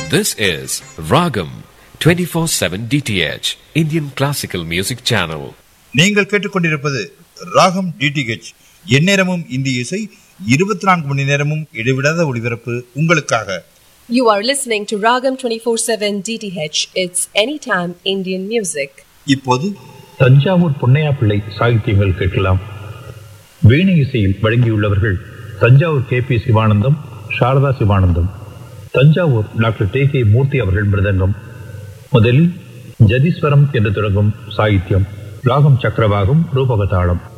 This is Ragam 24/7 DTH Indian Classical Music Channel. நீங்கள் கேட்டுக்கொண்டிருப்பது ராகம் டிடிஹெச் எந்நேரமும் இந்திய இசை இருபத்தி நான்கு மணி நேரமும் இடைவிடாத ஒளிபரப்பு உங்களுக்காக You are listening to Ragam 24/7 DTH. It's anytime Indian music. இப்போது தஞ்சாவூர் பொன்னையா பிள்ளை சாகித்யங்கள் கேட்கலாம் வீணை இசையில் வழங்கியுள்ளவர்கள் Thanjavur K P Sivanandam Sarada Sivanandam Thanjavur doctor T K Murthy அவர்கள் மிருதங்கம் முதலில் ஜதீஸ்வரம் என்று தொடங்கும் சாகித்யம் ராகம் சக்கரவாகம் ரூபகதாளம்